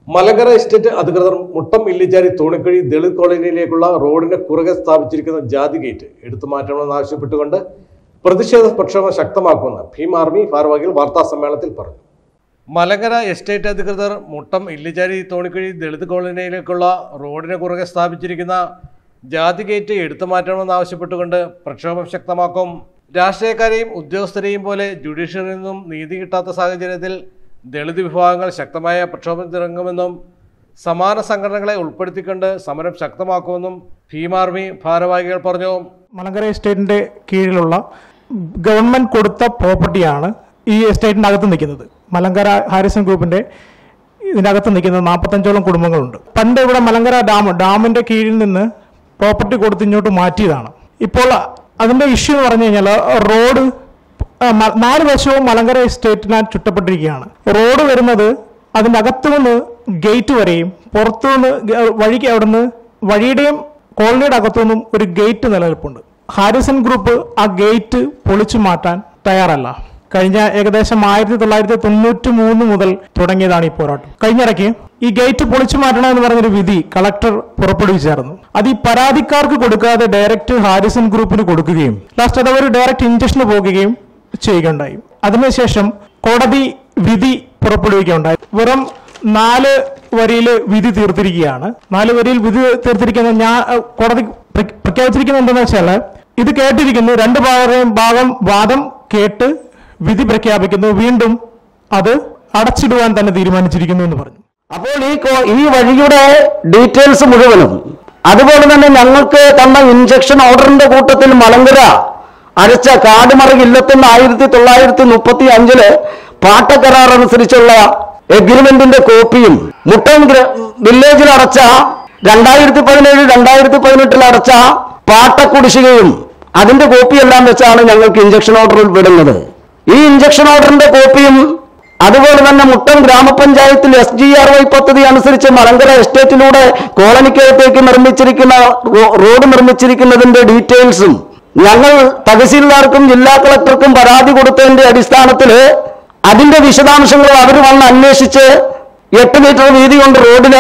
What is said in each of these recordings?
Malankara estate അധികൃതർ മുട്ടം ഇല്ലിച്ചാരി തോണിക്കഴി ദളിത് കോളനിയിലേക്കുള്ള റോഡിന് കുറുകെ സ്ഥാപിച്ചിരിക്കുന്ന ജാതി ഗേറ്റ് എടുത്തു മാറ്റണമെന്ന് ആവശ്യപ്പെട്ടുകൊണ്ട് പ്രതിഷേധ പ്രക്ഷോഭം ശക്തമാക്കുമെന്ന് ഭീം ആർമി ഭാരവാഹികൾ വാർത്താ സമ്മേളനത്തിൽ പറഞ്ഞു മലങ്കര എസ്റ്റേറ്റ് അധികൃതർ മുട്ടം ഇല്ലിച്ചാരി തോണിക്കഴി ദളിത് കോളനിയിലേക്കുള്ള റോഡിന് കുറുകെ സ്ഥാപിച്ചിരിക്കുന്ന ജാതി ഗേറ്റ് എടുത്തു മാറ്റണമെന്ന് ആവശ്യപ്പെട്ടുകൊണ്ട് പ്രക്ഷോഭം ശക്തമാക്കും രാഷ്ട്രീയക്കാരെയും ഉദ്യോഗസ്ഥരെയും പോലെ ജുഡീഷ്യറിയിൽ നിന്നും നീതി കിട്ടാത്ത സാഹചര്യത്തിൽ ദളിത് വിഭാഗങ്ങൾ ശക്തമായ പ്രക്ഷോഭത്തിനിറങ്ങുമെന്നും സമാന സംഘടനകളെ ഉൾപ്പെടുത്തിക്കൊണ്ട് സമരം ശക്തമാക്കുമെന്നും ഭീം ആർമി ഭാരവാഹികൾ പറഞ്ഞു മലങ്കര എസ്റ്റേറ്റിന്റെ കീഴിലുള്ള ഗവൺമെന്റ് കൊടുത്ത പ്രോപ്പർട്ടിയാണ് ഈ എസ്റ്റേറ്റിന്റെ അകത്ത് നിൽക്കുന്നത് മലങ്കര ഹാരിസൺ ഗ്രൂപ്പിന്റെ ഇതിനകത്ത് നിൽക്കുന്ന നാൽപ്പത്തഞ്ചോളം കുടുംബങ്ങളുണ്ട് പണ്ട് ഇവിടെ മലങ്കര ഡാം ഡാമിന്റെ കീഴിൽ നിന്ന് പ്രോപ്പർട്ടി കൊടുത്ത് ഇങ്ങോട്ട് മാറ്റിയതാണ് ഇപ്പോൾ അതിന്റെ ഇഷ്യൂ എന്ന് പറഞ്ഞു കഴിഞ്ഞാൽ റോഡ് ആ, മ- നാല് വശവും മലങ്കര എസ്റ്റേറ്റിനാൽ ചുറ്റപ്പെട്ടിരിക്കുകയാണ് റോഡ് വരുന്നത് അതിൻ്റെ അകത്തു നിന്ന് ഗേറ്റ് വരെയും പുറത്തു നിന്ന് ഗ- വഴിക്ക് അവിടുന്ന് വഴിയുടെയും കോളനിയുടെ അകത്തു നിന്നും ഒരു ഗേറ്റ് നിലനിൽപ്പുണ്ട് ഹാരിസൺ ഗ്രൂപ്പ് ആ ഗേറ്റ് പൊളിച്ചു മാറ്റാൻ തയ്യാറല്ല കഴിഞ്ഞ ഏകദേശം ആയിരത്തി തൊള്ളായിരത്തി തൊണ്ണൂറ്റി മൂന്ന് മുതൽ തുടങ്ങിയതാണ് ഈ പോരാട്ടം കഴിഞ്ഞിടയ്ക്ക് ഈ ഗേറ്റ് പൊളിച്ചു മാറ്റണമെന്ന് പറഞ്ഞൊരു വിധി കളക്ടർ പുറപ്പെടുവിച്ചായിരുന്നു അത് ഈ പരാതിക്കാർക്ക് കൊടുക്കാതെ ഡയറക്റ്റ് ഹാരിസൺ ഗ്രൂപ്പിന് കൊടുക്കുകയും ലാസ്റ്റ് അത് അവർ ഡയറക്റ്റ് ഇഞ്ചക്ഷന് പോകുകയും ചെയ്യുകയുണ്ടായി അതിനുശേഷം കോടതി വിധി പുറപ്പെടുവിക്കുകയുണ്ടായി വെറും നാല് വരിയിൽ വിധി തീർത്തിരിക്കുകയാണ് നാല് വരിയിൽ വിധി തീർത്തിരിക്കുന്ന ഞാൻ അഹ് കോടതി പ്ര- പ്രഖ്യാപിച്ചിരിക്കുന്നത് എന്താണെന്ന് വെച്ചാൽ ഇത് കേട്ടിരിക്കുന്നു രണ്ട് ഭാഗം ഭാഗം വാദം കേട്ട് വിധി പ്രഖ്യാപിക്കുന്നു വീണ്ടും അത് അടച്ചിടുവാൻ തന്നെ തീരുമാനിച്ചിരിക്കുന്നു എന്ന് പറഞ്ഞു അപ്പോൾ ഈ കോ- ഈ വഴിയുടെ ഡീറ്റെയിൽസ് മുഴുവനും അതുപോലെ തന്നെ ഞങ്ങൾക്ക് തന്ന ഇഞ്ചക്ഷൻ ഓർഡറിന്റെ കൂട്ടത്തിൽ മലങ്കര അരച്ച കാടുമറ ഇല്ലത്തുനിന്ന് ആയിരത്തി തൊള്ളായിരത്തി മുപ്പത്തി അഞ്ചില് പാട്ടക്കരാർ അനുസരിച്ചുള്ള എഗ്രിമെന്റിന്റെ കോപ്പിയും മുട്ടം ഗ്ര- വില്ലേജിൽ അടച്ച രണ്ടായിരത്തി പതിനേഴ് രണ്ടായിരത്തി പതിനെട്ടിൽ അടച്ച പാട്ടക്കുടിശ്ശികയും അതിന്റെ കോപ്പിയെല്ലാം വെച്ചാണ് ഞങ്ങൾക്ക് ഇഞ്ചക്ഷൻ ഓർഡർ വിടുന്നത് ഈ ഇഞ്ചക്ഷൻ ഓർഡറിന്റെ കോപ്പിയും അതുപോലെ തന്നെ മുട്ടം ഗ്രാമപഞ്ചായത്തിൽ എസ് ജി ആർ വൈ പദ്ധതി അനുസരിച്ച് മലങ്കര എസ്റ്റേറ്റിലൂടെ കോളനിക്കകത്തേക്ക് നിർമ്മിച്ചിരിക്കുന്ന റോ- റോഡ് നിർമ്മിച്ചിരിക്കുന്നതിന്റെ ഡീറ്റെയിൽസും ഞങ്ങൾ തഹസീൽദാർക്കും ജില്ലാ കളക്ടർക്കും പരാതി കൊടുത്തതിന്റെ അടിസ്ഥാനത്തിൽ അതിന്റെ വിശദാംശങ്ങൾ അവർ വന്ന് അന്വേഷിച്ച് എട്ട് മീറ്റർ വീതി കൊണ്ട് റോഡിന്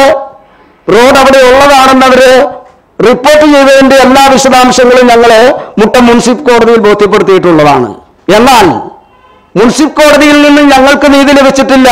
റോഡ് അവിടെ ഉള്ളതാണെന്ന് അവര് റിപ്പോർട്ട് ചെയ്തതിന്റെ എല്ലാ വിശദാംശങ്ങളും ഞങ്ങള് മുട്ടം മുൻസിഫ് കോടതിയിൽ ബോധ്യപ്പെടുത്തിയിട്ടുള്ളതാണ് എന്നാൽ മുൻസിഫ് കോടതിയിൽ നിന്നും ഞങ്ങൾക്ക് നീതി ലഭിച്ചിട്ടില്ല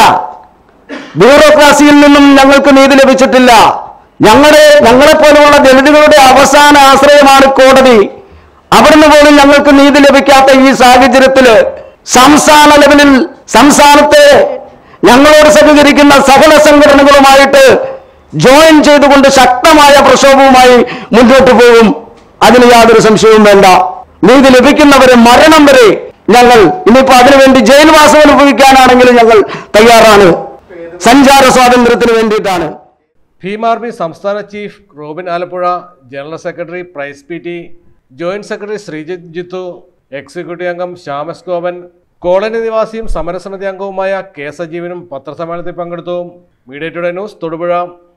ബ്യൂറോക്രാസിയിൽ നിന്നും ഞങ്ങൾക്ക് നീതി ലഭിച്ചിട്ടില്ല ഞങ്ങളുടെ ഞങ്ങളെപ്പോലെയുള്ള ദളിതുകളുടെ അവസാന ആശ്രയമാണ് കോടതി അവിടുന്ന് പോലും ഞങ്ങൾക്ക് നീതി ലഭിക്കാത്ത ഈ സാഹചര്യത്തില് സംസ്ഥാന ലെവലിൽ സംസ്ഥാനത്തെ ഞങ്ങളോട് സഹകരിക്കുന്ന സകല സംഘടനകളുമായിട്ട് ജോയിൻ ചെയ്തുകൊണ്ട് ശക്തമായ പ്രക്ഷോഭവുമായി മുന്നോട്ട് പോകും അതിന് യാതൊരു സംശയവും വേണ്ട നീതി ലഭിക്കുന്നവരെ മരണം വരെ ഞങ്ങൾ ഇനിയിപ്പോ അതിനുവേണ്ടി ജയിൽവാസം അനുഭവിക്കാനാണെങ്കിലും ഞങ്ങൾ തയ്യാറാണ് സഞ്ചാര സ്വാതന്ത്ര്യത്തിന് വേണ്ടിയിട്ടാണ് ഭീം ആർമി സംസ്ഥാന chief Robin Alappuzha general secretary Prince P T joint secretary Sreejith Jithu executive അംഗം ശ്യാമസ് ഗോപൻ കോളനി നിവാസിയും സമരസമിതി അംഗവുമായ കെ സജീവനും പത്രസമ്മേളനത്തിൽ പങ്കെടുത്തു media today news Thodupuzha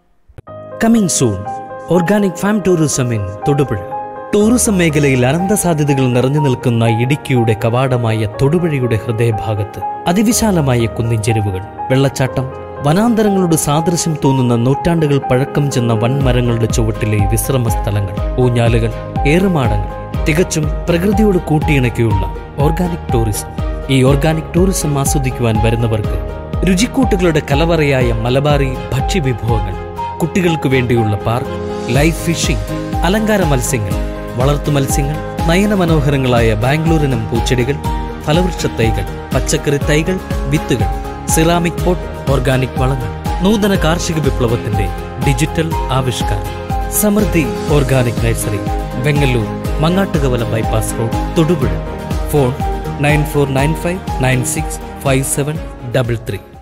coming soon organic farm tourism in Thodupuzha tourism മേഖലയിൽ അനന്ത സാധ്യതകൾ നിറഞ്ഞു നിൽക്കുന്ന ഇടുക്കിയുടെ കവാടമായ തൊടുപുഴയുടെ ഹൃദയഭാഗത്ത് അതിവിശാലമായ കുന്നിൻ ചെരുവുകൾ വെള്ളച്ചാട്ടം വനാന്തരങ്ങളുടെ സാദൃശ്യം തോന്നുന്ന നൂറ്റാണ്ടുകൾ പഴക്കം ചെന്ന വൻമരങ്ങളുടെ ചുവട്ടിലെ വിശ്രമ സ്ഥലങ്ങൾ ഊഞ്ഞാലുകൾ ഏറുമാടങ്ങൾ തികച്ചും പ്രകൃതിയോട് കൂട്ടിയിണക്കിയുള്ള ഓർഗാനിക് ടൂറിസം ഈ ഓർഗാനിക് ടൂറിസം ആസ്വദിക്കുവാൻ വരുന്നവർക്ക് രുചിക്കൂട്ടുകളുടെ കലവറയായ മലബാറി ഭക്ഷ്യവിഭവങ്ങൾ കുട്ടികൾക്ക് വേണ്ടിയുള്ള പാർക്ക് ലൈഫ് ഫിഷിംഗ് അലങ്കാര മത്സ്യങ്ങൾ വളർത്തു മത്സ്യങ്ങൾ നയനമനോഹരങ്ങളായ ബാംഗ്ലൂരിനം പൂച്ചെടികൾ ഫലവൃക്ഷ തൈകൾ പച്ചക്കറി തൈകൾ വിത്തുകൾ സിറാമിക് പോട്ട് ഓർഗാനിക് വളങ്ങൾ നൂതന കാർഷിക വിപ്ലവത്തിന്റെ ഡിജിറ്റൽ ആവിഷ്കാരം Samruddhi organic nursery Bangalore Mangattukavala bypass road Thodupuzha phone nine four nine five nine six five seven double three